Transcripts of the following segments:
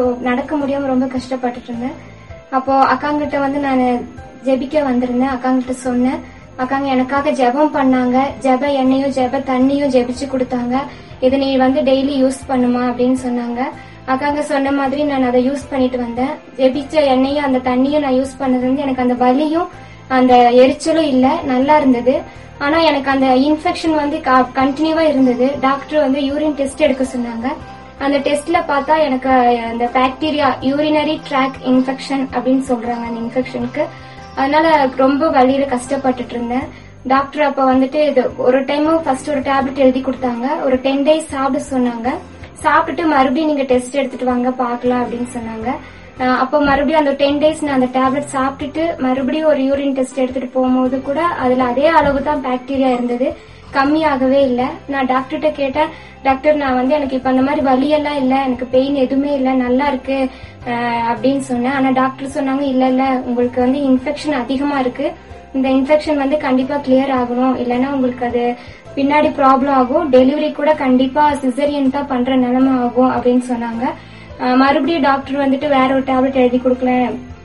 ரொ- நடக்க முடியாம ரொம்ப கஷ்டப்பட்டுட்டு இருந்தேன் அப்போ அக்காங்கிட்ட வந்து நான் ஜெபிக்க வந்திருந்தேன் அக்காங்கிட்ட சொன்னேன் அக்காங்க எனக்காக ஜெபம் பண்ணாங்க ஜெப எண்ணெயும் ஜெப தண்ணியும் ஜெபிச்சு கொடுத்தாங்க இதை நீ வந்து டெய்லி யூஸ் பண்ணுமா அப்படின்னு சொன்னாங்க அக்காங்க சொன்ன மாதிரி நான் அதை யூஸ் பண்ணிட்டு வந்தேன் ஜெபிச்ச எண்ணெயும் அந்த தண்ணியும் நான் யூஸ் பண்ணது வந்து எனக்கு அந்த வலியும் அந்த எரிச்சலும் இல்ல நல்லா இருந்தது ஆனா எனக்கு அந்த இன்ஃபெக்ஷன் வந்து கண்டினியூவா இருந்தது டாக்டர் வந்து யூரின் டெஸ்ட் எடுக்க சொன்னாங்க அந்த டெஸ்ட்ல பார்த்தா எனக்கு அந்த பாக்டீரியா யூரினரி ட்ராக் இன்ஃபெக்ஷன் அப்படின்னு சொல்றாங்க அந்த இன்ஃபெக்ஷனுக்கு அதனால ரொம்ப வலியில கஷ்டப்பட்டுட்டு இருந்தேன் டாக்டர் அப்ப வந்துட்டு இது ஒரு டைம் ஃபர்ஸ்ட் ஒரு டேப்லெட் எழுதி கொடுத்தாங்க ஒரு டென் டேஸ் சாப்பிட சொன்னாங்க சாப்பிட்டுட்டு மறுபடியும் நீங்க டெஸ்ட் எடுத்துட்டு வாங்க பார்க்கலாம் அப்படின்னு சொன்னாங்க அஹ் அப்போ மறுபடியும் அந்த டென் டேஸ் நான் அந்த டேப்லெட் சாப்பிட்டுட்டு மறுபடியும் ஒரு யூரின் டெஸ்ட் எடுத்துட்டு போகும்போது கூட அதுல அதே அளவு தான் பாக்டீரியா இருந்தது கம்மியாகவே இல்ல நான் டாக்டர்கிட்ட கேட்டேன் டாக்டர் நான் வந்து எனக்கு இப்ப அந்த மாதிரி வலியெல்லாம் இல்ல எனக்கு பெயின் எதுவுமே இல்ல நல்லா இருக்கு அஹ் அப்படின்னு சொன்னேன் ஆனா டாக்டர் சொன்னாங்க இல்ல இல்ல உங்களுக்கு வந்து இன்ஃபெக்ஷன் அதிகமா இருக்கு இந்த இன்ஃபெக்ஷன் வந்து கண்டிப்பா கிளியர் ஆகணும் இல்லைன்னா உங்களுக்கு அது பின்னாடி ப்ராப்ளம் ஆகும் டெலிவரி கூட கண்டிப்பா சிசரியன் தான் பண்ற நிலைமை ஆகும் அப்படின்னு சொன்னாங்க அஹ் மறுபடியும் டாக்டர் வந்துட்டு வேற ஒரு டேப்லெட் எழுதி கொடுக்கல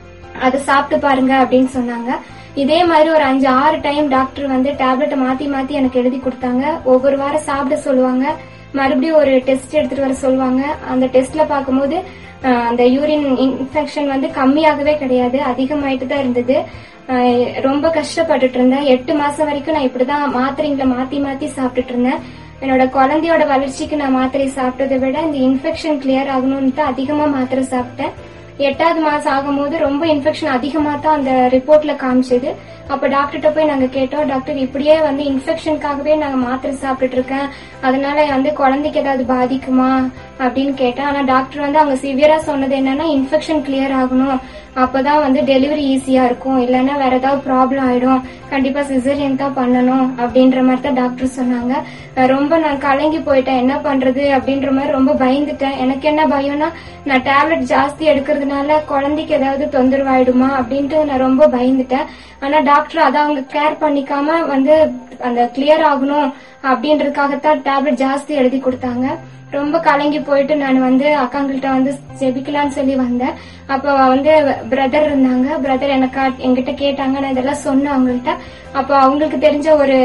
அதை சாப்பிட்டு பாருங்க அப்படின்னு சொன்னாங்க இதே மாதிரி ஒரு அஞ்சு ஆறு டைம் டாக்டர் வந்து டேப்லெட் மாத்தி மாத்தி எனக்கு எழுதி கொடுத்தாங்க ஒவ்வொரு வாரம் சாப்பிட சொல்லுவாங்க மறுபடியும் ஒரு டெஸ்ட் எடுத்துட்டு வர சொல்லுவாங்க அந்த டெஸ்ட்ல பார்க்கும்போது அஹ், அந்த யூரின் இன்ஃபெக்ஷன் வந்து கம்மியாகவே கிடையாது அதிகமாயிட்டு தான் இருந்தது அஹ், ரொம்ப கஷ்டப்பட்டுட்டு இருந்தேன் எட்டு மாசம் வரைக்கும் நான் இப்படிதான் மாத்திரைங்களை மாத்தி மாத்தி சாப்பிட்டுட்டு இருந்தேன் என்னோட குழந்தையோட வளர்ச்சிக்கு நான் மாத்திரை சாப்பிட்டதை விட இந்த இன்ஃபெக்ஷன் கிளியர் ஆகணும்னு அதிகமா மாத்திரை சாப்பிட்டேன் எட்டாவது மாசம் ஆகும்போது ரொம்ப இன்ஃபெக்ஷன் அதிகமா தான் அந்த ரிப்போர்ட்ல காமிச்சது அப்ப டாக்டர்கிட்ட போய் நாங்க கேட்டோம் டாக்டர் இப்படியே வந்து இன்ஃபெக்ஷனுக்காகவே நாங்க மாத்திரை சாப்பிட்டுட்டு இருக்கேன் அதனால வந்து குழந்தைக்கு ஏதாவது பாதிக்குமா அப்படின்னு கேட்டேன் ஆனா டாக்டர் வந்து அவங்க சிவியரா சொன்னது என்னன்னா இன்ஃபெக்ஷன் கிளியர் ஆகணும் அப்பதான் வந்து டெலிவரி ஈஸியா இருக்கும் இல்லைன்னா வேற ஏதாவது ப்ராப்ளம் ஆயிடும் கண்டிப்பா சிசரியன் தான் பண்ணணும் அப்படின்ற மாதிரி தான் டாக்டர் சொன்னாங்க அஹ் ரொம்ப நான் கலங்கி போயிட்டேன் என்ன பண்றது அப்படின்ற மாதிரி ரொம்ப பயந்துட்டேன் எனக்கு என்ன பயம்னா நான் டேப்லெட் ஜாஸ்தி எடுக்கிறதுனால குழந்தைக்கு ஏதாவது தொந்தரவாயிடுமா அப்படின்ட்டு நான் ரொம்ப பயந்துட்டேன் ஆனா டாக்டர் அதை அவங்க கேர் பண்ணிக்காம வந்து அந்த கிளியர் ஆகணும் அப்படின்றதுக்காகத்தான் டேப்லெட் ஜாஸ்தி எழுதி கொடுத்தாங்க ரொம்ப கலங்கி போயிட்டு நான் வந்து அக்காங்கள்ட்ட வந்து ஜெபிக்கலாம்னு சொல்லி வந்தேன் அப்போ வந்து பிரதர் இருந்தாங்க பிரதர் எனக்கு என்கிட்ட கேட்டாங்க நான் இதெல்லாம் சொன்னேன் அவங்கள்ட்ட அப்போ அவங்களுக்கு தெரிஞ்ச ஒரு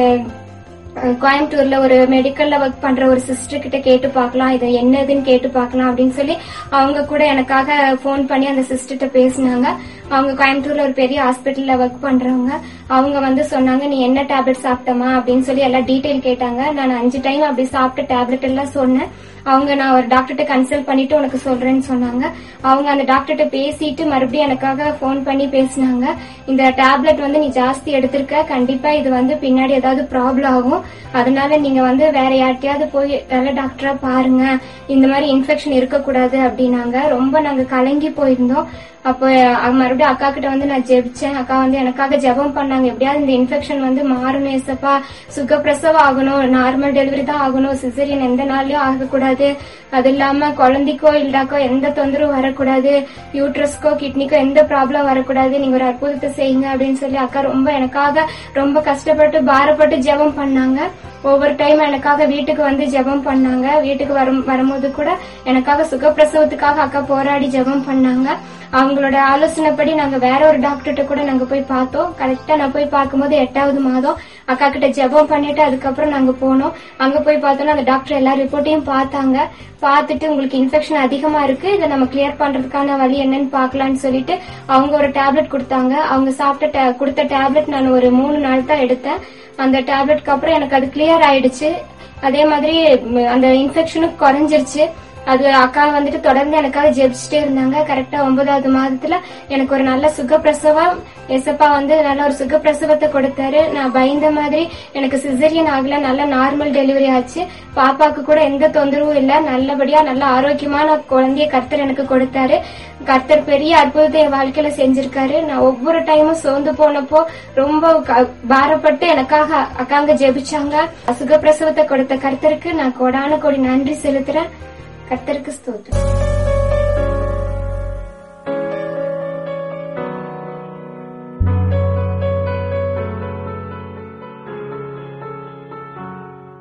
அஹ், கோயம்புத்தூர்ல ஒரு மெடிக்கல்ல ஒர்க் பண்ற ஒரு சிஸ்டர் கிட்ட கேட்டு பார்க்கலாம் இது என்னதுன்னு கேட்டு பார்க்கலாம் அப்படின்னு சொல்லி அவங்க கூட எனக்காக ஃபோன் பண்ணி அந்த சிஸ்டர்கிட்ட பேசினாங்க அவங்க கோயம்புத்தூர்ல ஒரு பெரிய ஹாஸ்பிட்டல்ல ஒர்க் பண்றவங்க அவங்க வந்து சொன்னாங்க நீ என்ன டேப்லெட் சாப்பிட்டமா அப்படின்னு சொல்லி எல்லாம் டீடைல் கேட்டாங்க நான் அஞ்சு டைம் அப்படி சாப்பிட்ட டேப்லெட் எல்லாம் சொன்னேன் அவங்க நான் ஒரு டாக்டர்கிட்ட கன்சல்ட் பண்ணிட்டு உனக்கு சொல்றேன்னு சொன்னாங்க அவங்க அந்த டாக்டர்கிட்ட பேசிட்டு மறுபடியும் எனக்காக ஃபோன் பண்ணி பேசினாங்க இந்த டேப்லெட் வந்து நீ ஜாஸ்தி எடுத்திருக்க கண்டிப்பா இது வந்து பின்னாடி ஏதாவது ப்ராப்ளம் ஆகும் அதனால நீங்க வந்து வேற யார்கிட்டயாவது போய் நல்ல டாக்டரா பாருங்க இந்த மாதிரி இன்ஃபெக்ஷன் இருக்கக்கூடாது அப்படின்னாங்க ரொம்ப நாங்க கலங்கி போயிருந்தோம் அப்போ அஹ், மறுபடியும் அக்கா கிட்ட வந்து நான் ஜெபிச்சேன் அக்கா வந்து எனக்காக ஜெபம் பண்ணாங்க எப்படியாவது இந்த இன்ஃபெக்ஷன் வந்து மாறணும் ஏசப்பா சுகப்பிரசவம் ஆகணும் நார்மல் டெலிவரி தான் ஆகணும் சிசரியன் எந்த நாள்லயும் ஆகக்கூடாது அது இல்லாம குழந்தைக்கோ இல்லடாக்கோ எந்த தொந்தரவும் வரக்கூடாது யூட்ரஸ்க்கோ கிட்னிக்கோ எந்த ப்ராப்ளம் வரக்கூடாது நீங்க ஒரு அற்புதத்தை செய்யுங்க அப்படின்னு சொல்லி அக்கா ரொம்ப எனக்காக ரொம்ப கஷ்டப்பட்டு பாரப்பட்டு ஜெபம் பண்ணாங்க ஒவ்வொரு டைம் எனக்காக வீட்டுக்கு வந்து ஜெபம் பண்ணாங்க வீட்டுக்கு வரும் வரும்போது கூட எனக்காக சுகப்பிரசவத்துக்காக அக்கா போராடி ஜெபம் பண்ணாங்க அவங்களோட ஆலோசனைப்படி நாங்க வேற ஒரு டாக்டர்கிட்ட கூட நாங்க போய் பார்த்தோம் கரெக்டா நான் போய் பார்க்கும்போது எட்டாவது மாதம் அக்கா கிட்ட ஜெபம் பண்ணிட்டு அதுக்கப்புறம் நாங்க போனோம் அங்க போய் பார்த்தோம்னா அந்த டாக்டர் எல்லா ரிப்போர்ட்டையும் பார்த்தாங்க பார்த்துட்டு உங்களுக்கு இன்ஃபெக்ஷன் அதிகமா இருக்கு இதை நம்ம கிளியர் பண்றதுக்கான வழி என்னன்னு பார்க்கலாம்னு சொல்லிட்டு அவங்க ஒரு டேப்லெட் கொடுத்தாங்க அவங்க சாப்பிட்ட ta- கொடுத்த டேப்லெட் நான் ஒரு மூணு நாள் தான் எடுத்தேன் அந்த டேப்லெட்க்கு அப்புறம் எனக்கு அது கிளியர் ஆயிடுச்சு அதே மாதிரி ம், அந்த இன்ஃபெக்ஷனும் குறைஞ்சிருச்சு அது அக்கா வந்துட்டு தொடர்ந்து எனக்காக ஜெபிச்சுட்டே இருந்தாங்க கரெக்டா ஒன்பதாவது மாதத்துல எனக்கு ஒரு நல்ல சுகப்பிரசவம் எசப்பா வந்து நல்ல ஒரு சுகப்பிரசவத்தை கொடுத்தாரு நான் பயந்த மாதிரி எனக்கு சிசரியன் ஆகல நல்ல நார்மல் டெலிவரி ஆச்சு பாப்பாக்கு கூட எந்த தொந்தரவும் இல்ல நல்லபடியா நல்ல ஆரோக்கியமான குழந்தைய கர்த்தர் எனக்கு கொடுத்தாரு கர்த்தர் பெரிய அற்புதத்தை என் வாழ்க்கையில செஞ்சிருக்காரு நான் ஒவ்வொரு டைமும் சோர்ந்து போனப்போ ரொம்ப க- பாரப்பட்டு எனக்காக அக்காங்க ஜெபிச்சாங்க சுகப்பிரசவத்தை கொடுத்த கர்த்தருக்கு நான் கோடான கோடி நன்றி செலுத்துறேன் கர்த்தருக்கு ஸ்தோத்திரம்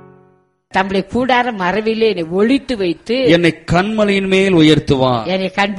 தம்முடைய கூடார மறைவிலே என்னை ஒழித்து வைத்து என்னை கண்மலையின் மேல் உயர்த்துவார் என்னை கண்